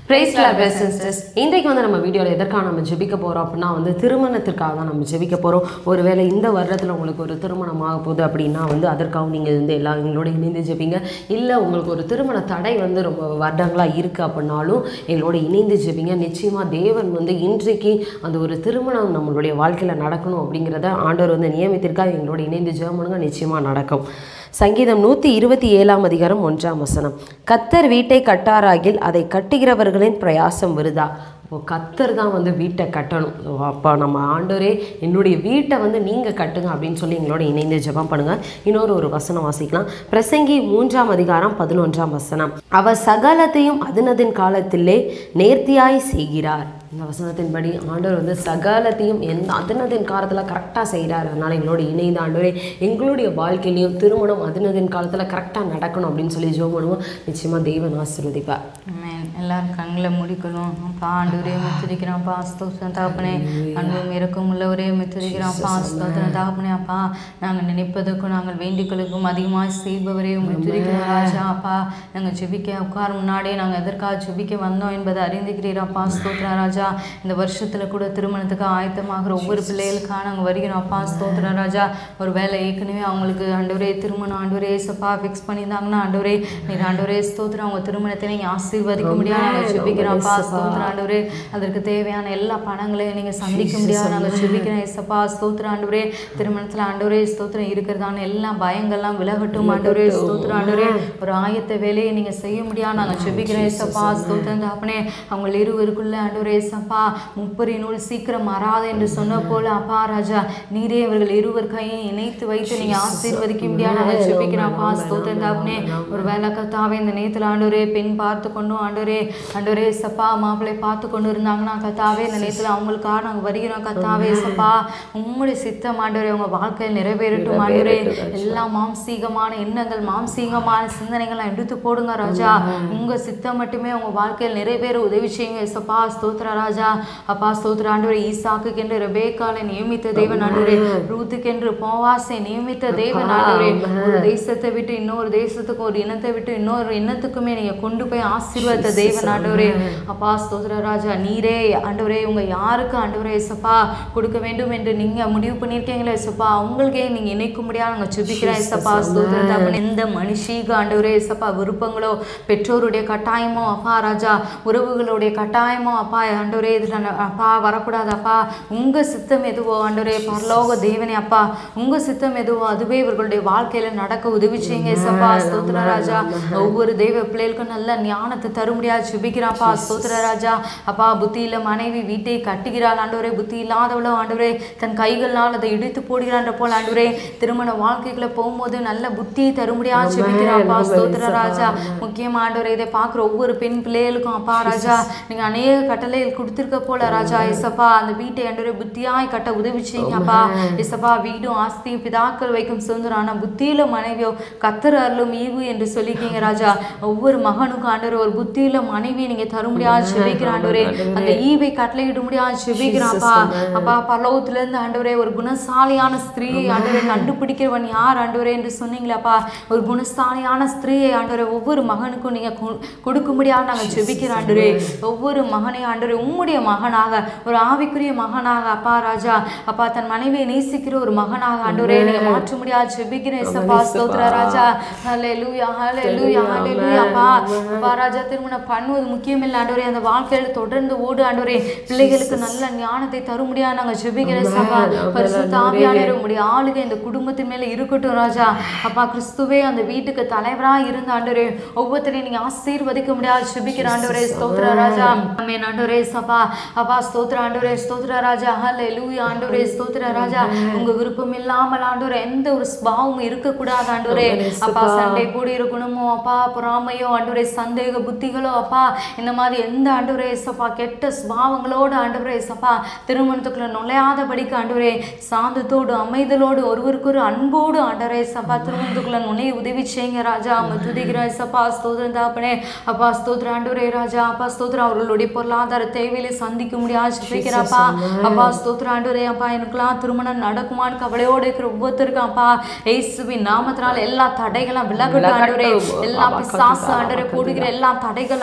Price sisters இன்றைக்கு வந்து நம்ம வீடியோவில் எதற்காக நம்ம ஜெபிக்க போகிறோம் அப்படின்னா வந்து திருமணத்திற்காக தான் நம்ம ஜெபிக்க போகிறோம் ஒருவேளை இந்த வருடத்தில் உங்களுக்கு ஒரு திருமணம் ஆக போகுது அப்படின்னா வந்து அதற்காக நீங்கள் வந்து எல்லாம் எங்களோட இணைந்து ஜெபிங்க இல்லை உங்களுக்கு ஒரு திருமண தடை வந்து ரொம்ப வருடங்களாக இருக்குது அப்படின்னாலும் எங்களோட இணைந்து ஜெபிங்க நிச்சயமாக தேவன் வந்து இன்றைக்கு அந்த ஒரு திருமணம் நம்மளுடைய வாழ்க்கையில் நடக்கணும் அப்படிங்கிறத ஆண்டவர் வந்து நியமித்திருக்காக எங்களோட இணைந்து ஜெபம் பண்ணுங்க நிச்சயமாக நடக்கும் சங்கீதம் நூற்றி இருபத்தி ஏழாம் அதிகாரம் ஒன்றாம் வசனம் கத்தர் வீட்டை கட்டாராகில் அதை கட்டுகிறவர்களின் பிரயாசம் விருதா இப்போ கத்தர் தான் வந்து வீட்டை கட்டணும் ஸோ அப்போ நம்ம ஆண்டவரே என்னுடைய வீட்டை வந்து நீங்கள் கட்டுங்க அப்படின்னு சொல்லி எங்களோட இணைந்து ஜெபம் பண்ணுங்கள் இன்னொரு ஒரு வசனம் வாசிக்கலாம் பிரசங்கி மூன்றாம் அதிகாரம் பதினொன்றாம் வசனம் அவர் சகலத்தையும் அதனதின் காலத்திலே நேர்த்தியாய் செய்கிறார் இந்த வசனத்தின்படி ஆண்டவர் வந்து சகலத்தையும் எந்த அதனதின் காலத்தில் கரெக்டாக செய்கிறார் அதனால் எங்களோட இணைந்த ஆண்டவரே எங்களுடைய வாழ்க்கையிலையும் திருமணம் அதனதின் காலத்தில் கரெக்டாக நடக்கணும் அப்படின்னு சொல்லி ஜெபம் பண்ணுவோம் நிச்சயமாக தெய்வன் ஆசீர்வதிப்பார் ஆமென். எல்லாரும் கண்களை முடிக்கணும் அப்பா ஆண்டவரே மித்திரிக்கிறான்ப்பா ஸ்தோத்திரம் தாப்பனே அன்பும் இறக்கும் உள்ளவரே மித்திரிக்கிறான்ப்பா ஸ்தோத்திரம் தாப்பனே அப்பா நாங்கள் நினைப்பதற்கும் நாங்கள் வேண்டிகளுக்கும் அதிகமாக செய்பவரே மித்திரிக்கிறோம் ராஜா அப்பா நாங்கள் ஜெபிக்க உட்கார முன்னாடியே நாங்கள் எதற்காக ஜெபிக்க வந்தோம் என்பதை அறிந்துக்கிறீரப்பா ஸ்தோத்திரம் ராஜா இந்த வருஷத்தில் கூட திருமணத்துக்கு ஆயத்தமாகிற ஒவ்வொரு பிள்ளைகளுக்காக நாங்கள் வருகிறோம் அப்பா ஸ்தோத்திரம் ராஜா ஒரு வேலை ஏற்கனவே அவங்களுக்கு ஆண்டவரே திருமணம் ஆண்டவரே ஏசப்பா ஃபிக்ஸ் பண்ணியிருந்தாங்கன்னா ஆண்டவரே நீர் ஆண்டவரே ஸ்தோத்திரம் அவங்க திருமணத்தை நீங்கள் ஆசீர்வதிக்க முடியாது நாங்கள் ஜெபிக்கிறோம்ப்பா ஸ்தோத்திரம் ஆண்டவரே அதற்கு தேவையான எல்லா பணங்களையும் நீங்கள் சந்திக்க முடியாது நாங்கள் ஜெபிக்கிறோம் ஏசப்பா ஸ்தோத்திரம் ஆண்டவரே திருமணத்தில் ஆண்டவரே ஸ்தோத்திரம் இருக்கிறதான எல்லா பயங்கள்லாம் விலகட்டும் ஆண்டவரே ஸ்தோத்திரம் ஆண்டவரே ஒரு ஆயத்த வேலையை நீங்கள் செய்ய முடியாது நாங்கள் ஜெபிக்கிறோம் ஏசப்பா ஸ்தோத்திரம் தாப்பனே அவங்க இருவருக்குள்ள ஆண்டவரே ஏசப்பா முப்பரி நூல் சீக்கிரம் மறாது என்று சொன்ன போல அப்பா ராஜா நீரே இவர்கள் இருவர் கையை இணைத்து வைத்து நீங்கள் ஆசீர்வதிக்க முடியாது நாங்கள் ஜெபிக்கிறோம் அப்பா ஸ்தோத்திரம் தாப்பனே ஒரு வேலை கத்தாவே இந்த நேரத்தில் ஆண்டவரே பெண் பார்த்து கொண்டும் ஆண்டவரே ஆண்டவரே சப்பா மாப்பிள்ளை பார்த்து கொண்டு இருந்தாங்கன்னா கத்தாவே இந்த நேரத்தில் அவங்களுக்காக நாங்கள் வருகிறோம் கத்தாவே சப்பா உம்முடைய சித்தம் ஆண்டவரே உங்க வாழ்க்கையில் நிறைவேறட்டும் ஆண்டவரே எல்லா மாம்சீகமான எண்ணங்கள் மாம்சீகமான சிந்தனைகள்லாம் எடுத்து போடுங்க ராஜா உங்க சித்தம் மட்டுமே உங்க வாழ்க்கையில் நிறைவேற உதவி செய்யுங்க சப்பா ஸ்தோத்திர ராஜா அப்பா ஸ்தோத்திர ஆண்டவரே ஈசாக்குக்கு என்று ரெபேக்காலை நியமித்த தேவன் ஆண்டவரே ரூத்துக்கென்று போவாசை நியமித்த தேவன் ஆண்டவரே ஒரு தேசத்தை விட்டு இன்னொரு தேசத்துக்கு ஒரு இனத்தை விட்டு இன்னொரு இனத்துக்குமே நீங்க கொண்டு போய் ஆசீர்வாத தேவன் ஆண்டவரே அப்பா ஸ்தோத்திர ராஜா நீரே ஆண்டவரே உங்க யாருக்கு ஆண்டவரே ஏசப்பா கொடுக்க வேண்டும் என்று நீங்க முடிவு பண்ணியிருக்கீங்களே ஏசப்பா உங்களுக்கே நீங்க இணைக்க முடியாது நாங்க சுபிக்கிறேன் ஏசப்பா ஸ்தோத்திர தகப்பனே. எந்த மனுஷீக ஆண்டவரே ஏசப்பா விருப்பங்களோ பெற்றோருடைய கட்டாயமோ அப்பா ராஜா உறவுகளுடைய கட்டாயமோ அப்பா ஆண்டவரே இதுல ந- அப்பா வரக்கூடாது அப்பா உங்க சித்தம் எதுவோ ஆண்டவரே பரலோக தேவனே அப்பா உங்க சித்தம் எதுவோ அதுவே இவர்களுடைய வாழ்க்கையில நடக்க உதவி செய்யுங்க ஏசப்பா ஸ்தோத்திர ராஜா ஒவ்வொரு தெய்வ பிள்ளைகளுக்கும் நல்ல ஞானத்தை தரும்படியா சுபிக்கிறாப்பா ஸ்தோத்திர ராஜா அப்பா புத்தியில மனைவி வீட்டை கட்டுகிறாள் ஆண்டவரே புத்தி இல்லாதவளோ ஆண்டவரே தன் கைகளால் அதை இடித்து போடுகிறான்ற போல் ஆண்டவரே திருமண வாழ்க்கைக்குள்ள போகும்போது நல்ல புத்தியை தரும்படியா சுபிக்கிறாப்பா ஸ்தோத்திர ராஜா முக்கியமா ஆண்டவரே இதை பார்க்குற ஒவ்வொரு பெண் பிள்ளைகளுக்கும் அப்பா ராஜா நீங்க அநேக கட்டளைகள் கொடுத்திருக்க போல ராஜா எசப்பா அந்த வீட்டை ஆண்டவரே புத்தியாய் கட்ட உதவி செய்யுங்க அப்பா எசப்பா வீடும் ஆஸ்தியும் பிதாக்கள் வைக்கும் சுதந்திரம் ஆனா புத்தியில மனைவியோ கத்தர் அருளும் ஈவு என்று சொல்லிக்கீங்க ராஜா ஒவ்வொரு மகனுக்கும் ஆண்டவர் ஒரு புத்தியில மனைவி நீங்க தரும்படியா செபிக்கிற ஆண்டவரே அந்த ஈவை கட்டளையிட முடியாது செபிக்கிறாப்பா அப்பா பரலோகத்துல இருந்து ஆண்டவரே ஒரு குணசாலியான ஸ்திரீயை ஆண்டவரை கண்டுபிடிக்கிறவன் யார் ஆண்டவரே என்று சொன்னீங்களேப்பா ஒரு குணசாலியான ஸ்திரீயை ஆண்டவரே ஒவ்வொரு மகனுக்கும் நீங்க கொ- கொடுக்கும்படியா நாங்க செபிக்கிற ஆண்டவரே ஒவ்வொரு மகனை ஆண்டவரே உம்முடைய மகனாக ஒரு ஆவிக்குரிய மகனாக அப்பா ராஜா அப்பா தன் மனைவியை நேசிக்கிற ஒரு மகனாக ஆண்டவரே நீங்க மாற்ற முடியாது செபிக்கிறேன் ஏசப்பா ஸ்தோத்திர ராஜா ஹalleluya ஹalleluya ஹalleluya அப்பா அப்பா ராஜா திருமணம் பண்ணுவது முக்கியமில்லை ஆண்டவரே அந்த வாழ்க்கையில தொடர்ந்து ஓடு ஆண்டவரே பிள்ளைகளுக்கு நல்ல ஞானத்தை தரும்படியா நாங்க ஜெபிக்கிறேன் சபா பரிசுத்த ஆவியானவரே உம்முடைய ஆளுகை இந்த குடும்பத்தின் மேல இருக்கட்டும் ராஜா அப்பா கிறிஸ்துவே அந்த வீட்டுக்கு தலைவரா இருந்த ஆண்டவரே ஒவ்வொருத்தரையும் நீங்க ஆசீர்வதிக்க முடியாது ஜெபிக்கிற ஆண்டவரே ஸ்தோத்திர ராஜா ஆமென் ஆண்டவரே சபா அப்பா ஸ்தோத்திர ஆண்டவரே ஸ்தோத்திர ராஜா ஹalleluya ஆண்டவரே ஸ்தோத்திர ராஜா உங்க விருப்பம் இல்லாமல் ஆண்டவரே எந்த ஒரு ஸ்பாவமும் இருக்கக்கூடாது ஆண்டவரே அப்பா சண்டை கூடி இருக்கணுமோ அப்பா பொறாமையோ ஆண்டவரே சந்தேக புத்திகளோ அப்பா இந்த மாதிரி எந்த ஆண்டவரே சப்பா கெட்ட ஸ்பாவங்களோடு ஆண்டவரே சப்பா திருமணத்துக்குள்ள நுழையாதபடிக்கு ஆண்டவரே சாந்தத்தோடு அமைதலோடு ஒருவருக்கொரு அன்போடு ஆண்டவரே சப்பா திருமணத்துக்குள்ள நுழைய உதவி செய்யுங்க ராஜா அம்மா துதிக்கிறேன் சப்பா ஸ்தோத்திரம் தாப்பனே அப்பா ஸ்தோத்திர ஆண்டவரே ராஜா அப்பா ஸ்தோத்திரம் அவர்களுடைய பொருளாதார தேவையில சந்திக்க முடியாது ஜெபிக்கிறப்பா அப்பா ஸ்தோத்திர ஆண்டவரே அப்பா எனக்குலாம் திருமணம் நடக்குமான்னு கவலையோடு இருக்கிற ஒவ்வொருத்தருக்கும் அப்பா இயேசுவின் நாமத்தினால எல்லா தடைகளும் விலகட்டும் ஆண்டவரே எல்லா பிசாசு ஆண்டவரே போடுகிற எல்லா தடைகள்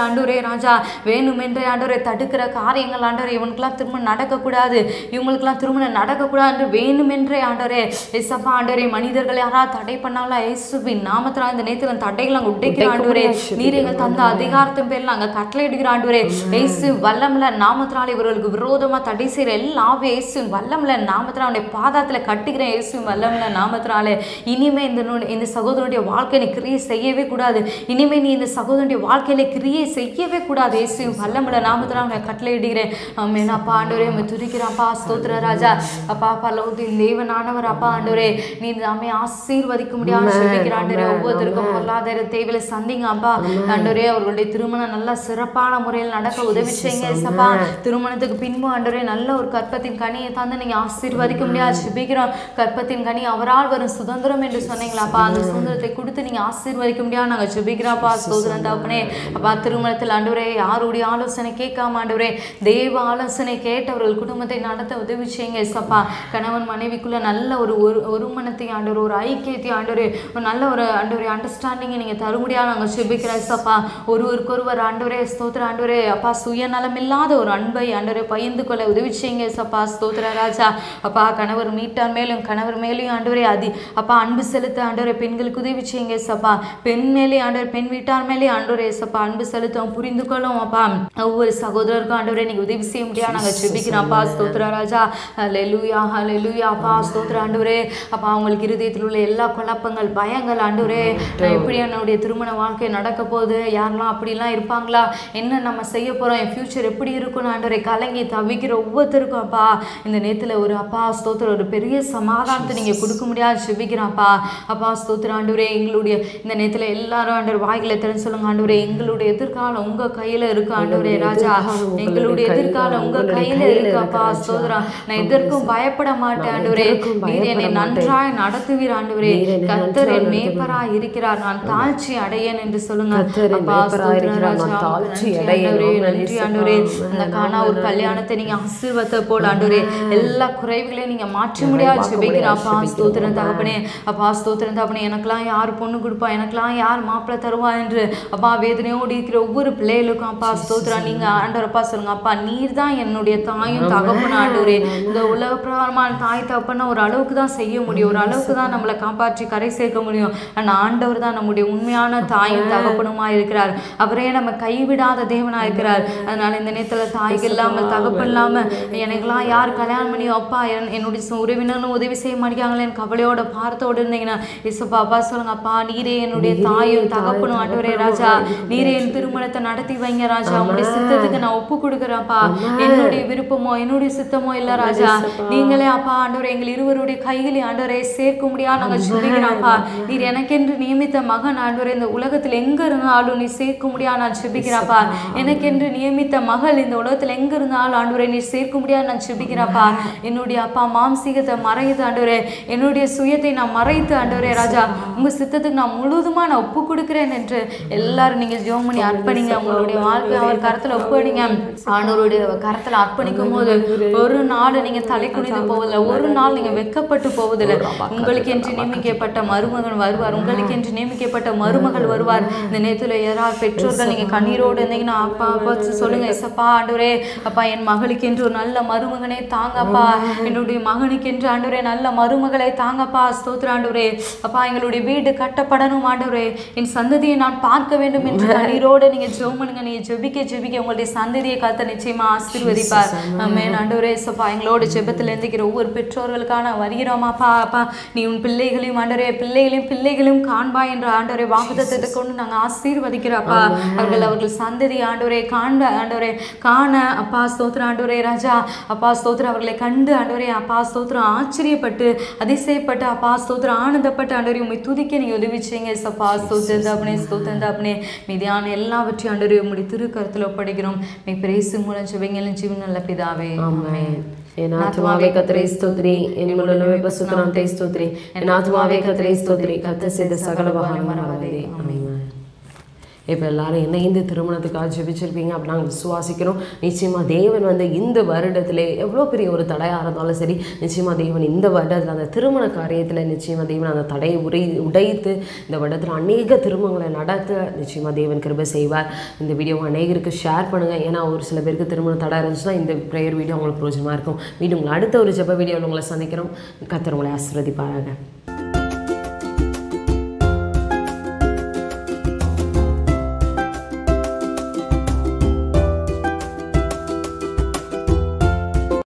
ஆண்டவரே ராஜா வேணுமென்றே ஆண்டவரை தடுக்கிற காரியங்கள் ஆண்டவரே இவனுக்கெல்லாம் திருமணம் நடக்கக்கூடாது இவங்களுக்கெல்லாம் திருமணம் நடக்கக்கூடாது என்று வேணுமென்றே ஆண்டவரே எசப்பா ஆண்டவரே மனிதர்கள் யாராவது தடை பண்ணாலும் இயேசுவின் நாமத்தில் இந்த நேரத்தில் தடைகள் நாங்கள் உடைக்கிற ஆண்டவரே நீர் எங்கள் தந்த அதிகாரத்தின் பேரில் நாங்கள் கட்டளை இடுகிற ஆண்டவரே இயேசு வல்லம்ல நாமத்தினால இவர்களுக்கு விரோதமா தடை செய்கிற எல்லா இயேசு வல்லம்ல நாமத்தினால அவனுடைய பாதத்தில் கட்டுகிற இயேசு வல்லம்ல நாமத்தினால இனிமே இந்த நு- இந்த சகோதரனுடைய வாழ்க்கையில கிரியை செய்யவே கூடாது இனிமே நீ இந்த சகோதரனுடைய வாழ்க்கையில கிரியை செய்யவே கூடாது இயேசு வல்லம்ல நாமத்தினால அவனை கட்டளை இடுகிறேன் ஆமென் அப்பா ஆண்டவரே உம்மை துதிக்கிறேன் அப்பா ஸ்தோத்திர ராஜா அப்பா பல்லவத்தின் தேவனானவர் அப்பா ஆண்டவரே நீ நம்மை ஆசீர்வதிக்க முடியாது சொல்லிக்கிற ஆண்டவரே ஒவ்வொருத்தருக்கும் பொருளாதார தேவையில சந்திங்க அப்பா ஆண்டவரே அவர்களுடைய திருமணம் நல்ல சிறப்பான முறையில் நடக்க உதவி செய்யுங்க ஏசப்பா திருமணத்துக்கு பின்பு ஆண்டவரே நல்ல ஒரு கற்பத்தின் கனியை தந்து நீங்க ஆசீர்வதிக்க முடியாது சுபிக்கிறோம் கற்பத்தின் கனி அவரால் வரும் சுதந்திரம் என்று சொன்னீங்களாப்பா அந்த சுதந்திரத்தை கொடுத்து நீங்க ஆசீர்வதிக்க முடியாது நாங்க சுபிக்கிறோம்ப்பா சோதரன் தகப்பனே அப்பா திருமணத்தில் ஆண்டவரே யாருடைய ஆலோசனை கேட்காம ஆண்டவரே தேவ ஆலோசனை கேட்டவர்கள் குடும்பத்தை நடத்த உதவி செய்யுங்க ஏசப்பா கணவன் மனைவிக்குள்ள நல்ல ஒரு ஒரு ஒருமனத்தை ஆண்டவர் ஒரு ஐக்கியத்தை ஆண்டவர் ஒரு நல்ல ஒரு ஆண்டவரே அண்டர்ஸ்டாண்டிங்கை நீங்க தரும்படியாக நாங்கள் சுபிக்கிறோம் ஏசப்பா ஒருவருக்கொருவர் ஆண்டவரே ஸ்தோத்திர ஆண்டவரே அப்பா சுயநலம் இல்லாத ஒரு அன்பை ஆண்டவரே பகிர்ந்து கொள்ள உதவி செய்யுங்க ஏசப்பா ஸ்தோத்திர ராஜா அப்பா கணவர் மீட்டார் மேலும் கணவர் மேலேயும் ஆண்டவரே அதி அப்பா அன்பு செலுத்த ஆண்டவரே பெண்களுக்கு உதவி செய்யுங்க ஏசப்பா பெண் மேலே ஆண்டவர் பெண் வீட்டார் மேலே ஆண்டவரே ஏசப்பா அன்பு செலுத்தவும் புரிந்து கொள்ளும் அப்பா ஒவ்வொரு சகோதரருக்கும் ஆண்டவரே நீங்க உதவி செய்ய முடியாது நாங்கள் சுபிக்கிறோம் அப்பா ஸ்தோத்திர ராஜா ஹalleluya ஹalleluya அப்பா ஸ்தோத்திர ஆண்டவரே அப்பா அவங்களுக்கு இருதயத்தில் உள்ள எல்லா குழப்பங்கள் பயங்கள் ஆண்டவரே நான் எப்படி என்னுடைய திருமண வாழ்க்கை நடக்க போகுது யாரெல்லாம் அப்படிலாம் இருப்பாங்களா என்ன நம்ம செய்ய போறோம் என் ஃபியூச்சர் எப்படி இருக்கும் ஆண்டவரே கலங்கி தவிக்கிற ஒவ்வொருத்தருக்கும் அப்பா இந்த நேரத்துல ஒரு அப்பா ஸ்தோத்திரம் ஒரு பெரிய சமாதானத்தை நீங்க கொடுக்க முடியாது சுபிக்கிறோம் அப்பா அப்பா ஸ்தோத்திர ஆண்டவரே எங்களுடைய இந்த நேரத்துல எல்லாரும் ஆண்டவர் வாய்களை திறந்து சொல்லுங்க ஆண்டவரே எங்களுடைய எதிர்காலம் உங்க கையில இருக்கு ஆண்டவரே ராஜா எங்களுடைய எதிர்காலம் உங்க கையில இருக்கு அப்பா ஸ்தோத்திரம் நான் எதற்கும் பயப்பட மாட்டேன் ஆண்டவரே நீர் என்னை நன்றாய் நடத்துவீர் ஆண்டவரே கர்த்தர் என் மேய்ப்பராய் இருக்கிறார் நான் தாழ்ச்சி அடையேன் என்று சொல்லுங்க கர்த்தர் என் அப்பா மேய்ப்பராய் ஸ்தோத்திரம் இருக்கிறார், நான் ராஜா. தாழ்ச்சி நன்றி அடையேன். ஆண்டவரே, ஆமென். நன்றி ஆண்டவரே அந்த காணா ஒரு கல்யாணத்தை நீங்க ஆசீர்வத்தை போல ஆண்டவரே எல்லா குறைவுகளையும் நீங்க மாற்ற முடியாது ஜெபிக்கிறேன் அப்பா ஸ்தோத்திரம் தகப்பனே அப்பா ஸ்தோத்திரம் தகப்பனே எனக்கெல்லாம் யார் பொண்ணு கொடுப்பா எனக்கெல்லாம் யார் மாப்பிள்ளை தருவா என்று அப்பா வேதனையோடு இருக்கிற ஒவ்வொரு பிள்ளைகளுக்கும் அப்பா ஸ்தோத்திரம் நீங்க ஆண்டவரப்பா சொல்லுங்க அப்பா நீர் தான் என்னுடைய தாயும் தகப்பனும் ஆண்டவரே இந்த உலக பிரகாரமான தாய் தகப்பன ஒரு அளவுக்கு தான் செய்ய முடியும் ஒரு அளவுக்கு தான் நம்மளை காப்பாற்றி கரை சேர்க்க முடியும் ஆனா ஆண்டவர் தான் நம்முடைய உண்மையான தாயும் தகப்பனுமா இருக்கிறார் அவரே நம்ம கைவிடாத தேவனா இருக்கிறார் அதனால இந்த நேரத்துல தாய்க்கு இல்லாம தகப்பன் இல்லாம எனக்கெல்லாம் யார் கல்யாணம் பண்ணி அப்பா என்- என்னுடைய சு- உறவினர்களும் உதவி செய்ய மாட்டேங்காங்களேன்னு கவலையோட பார்த்தோடு இருந்தீங்கன்னா இசப்பா அப்பா சொல்லுங்க அப்பா நீரே என்னுடைய தாயும் தகப்பனும் ஆண்டவரே ராஜா நீரே என் திருமணத்தை நடத்தி வைங்க ராஜா உங்களுடைய சித்தத்துக்கு நான் ஒப்பு கொடுக்குறேன்ப்பா என்னுடைய விருப்பமோ என்னுடைய சித்தமோ இல்ல ராஜா நீங்களே அப்பா ஆண்டவரே எங்கள் இருவருடைய கையிலே ஆண்டவரை சேர்க்க முடியாது நாங்க ஜெபிக்கிறோம்ப்பா நீர் எனக்கென்று நியமித்த மகன் ஆண்டவரே இந்த உலகத்தில் எங்க இருந்தாலும் நீ சேர்க்க முடியாது நான் ஜெபிக்கிறப்பா எனக்கென்று நியமித்த மகள் இந்த உலகத்தில் எங்க இருந்தாலும் ஆண்டவரை நீ சேர்க்க முடியாது நான் ஜெபிக்கிறப்பா என்னுடைய அப்பா மாம்சீகத்தை மறைத்து ஆண்டவரே என்னுடைய சுயத்தை நான் மறைத்து ஆண்டவரே ராஜா உங்க சித்தத்துக்கு நான் முழுதுமா நான் ஒப்பு கொடுக்கிறேன் என்று எல்லாரும் நீங்க ஜெபம் பண்ணி அர்ப்பணிங்க உங்களுடைய வாழ்க்கை அவர் கரத்துல ஒப்படைங்க ஆண்டவருடைய கரத்துல அர்ப்பணிக்கும் போது ஒரு நாள் நீங்க தலை குனிந்து போவதில்லை ஒரு நாள் நீங்க வெட்கப்பட்டு போவதில்லை உங்களுக்கு என்று நியமிக்கப்பட்ட மருமகன் வருவார் உங்களுக்கு என்று நியமிக்கப்பட்ட மருமகள் வருவார் இந்த நேரத்துல யாராவது பெற்றோர்கள் நீங்க கண்ணீரோடு இருந்தீங்கன்னா அப்பா அப்பா சொல்லுங்க எசப்பா ஆண்டவரே அப்பா என் மகளுக்கு என்று ஒரு நல்ல மருமகனே தாங்கப்பா என்னுடைய மகனுக்கு என்று ஆண்டவரே நல்ல மருமகளை தாங்கப்பா ஸ்தோத்திர ஆண்டவரே அப்பா எங்களுடைய வீடு கட்டப்படணும் ஆண்டவரே என் சந்ததியை நான் பார்க்க வேண்டும் என்று கண்ணீரோடு நீங்க ஜெபம் பண்ணுங்க நீங்க ஜெபிக்க ஜெபிக்க உங்களுடைய சந்ததியை காத்த நிச்சயமா ஆசீர்வதிப்பார் ஆமென் ஆண்டவரே சப்பா எங்களோட ஜெபத்தில் எந்திக்கிற ஒவ்வொரு பெற்றோர்களுக்கான வருகிறோமாப்பா அப்பா நீ உன் பிள்ளைகளையும் ஆண்டவரே பிள்ளைகளையும் பிள்ளைகளையும் காண்பா என்ற ஆண்டவரே வாக்குத்தத்தை கொண்டு நாங்க ஆசீர்வதிக்கிறோப்பா அவர்கள் அவர்கள் சந்ததி ஆண்டவரே காண்ப ஆண்டவரே காண அப்பா ஸ்தோத்திரம் ஆண்டவரே ராஜா அப்பா ஸ்தோத்திரம் அவர்களை கண்டு ஆண்டவரே அப்பா ஸ்தோத்திரம் ஆச்சரியப்பட்டு அதிசயப்பட்டு அப்பா ஸ்தோத்திரம் ஆனந்தப்பட்டு ஆண்டவரே உண்மை துதிக்க நீங்க உதவி செய்யுங்க சப்பா ஸ்தோத்திரம் தாப்பனே ஸ்தோத்திரம் தாப்பனே மீதியான எல்லாவற்றையும் ஆண்டவரே உம்முடைய திருக்கரத்தில் ஒப்படைக்கிறோம் மே பிரேசு மூலம் ஜெபங்களும் ஜீவன் நல்ல பிதாவே ஆமென். என் ஆத்மாவே கத்தரை ஸ்தோத்ரி என் முழுமே பசுத்தனாமத்தை ஸ்தோத்ரி என் ஆத்மாவே கத்தரை ஸ்தோத்ரி கத்த செய்த சகல வகை மறவாதே ஆமென் இப்போ எல்லாரும் இணைந்து திருமணத்துக்காக ஜெபிச்சிருப்பீங்க அப்படி நாங்கள் விசுவாசிக்கிறோம் நிச்சயமாக தேவன் வந்து இந்த வருடத்திலே எவ்வளோ பெரிய ஒரு தடையாக இருந்தாலும் சரி நிச்சயமாக தேவன் இந்த வருடத்தில் அந்த திருமண காரியத்தில் நிச்சயமாக தேவன் அந்த தடையை உரை உடைத்து இந்த வருடத்தில் அநேக திருமணங்களை நடத்த நிச்சயமாக தேவன் கிருபை செய்வார் இந்த வீடியோவை அநேகருக்கு ஷேர் பண்ணுங்கள் ஏன்னா ஒரு சில பேருக்கு திருமண தடை இருந்துச்சுன்னா இந்த ப்ரேயர் வீடியோ உங்களுக்கு பிரோஜனமாக இருக்கும் மீண்டும் உங்களை அடுத்த ஒரு ஜெப வீடியோவில் உங்களை சந்திக்கிறோம் கத்தர் உங்களை ஆசீர்வதிப்பாராக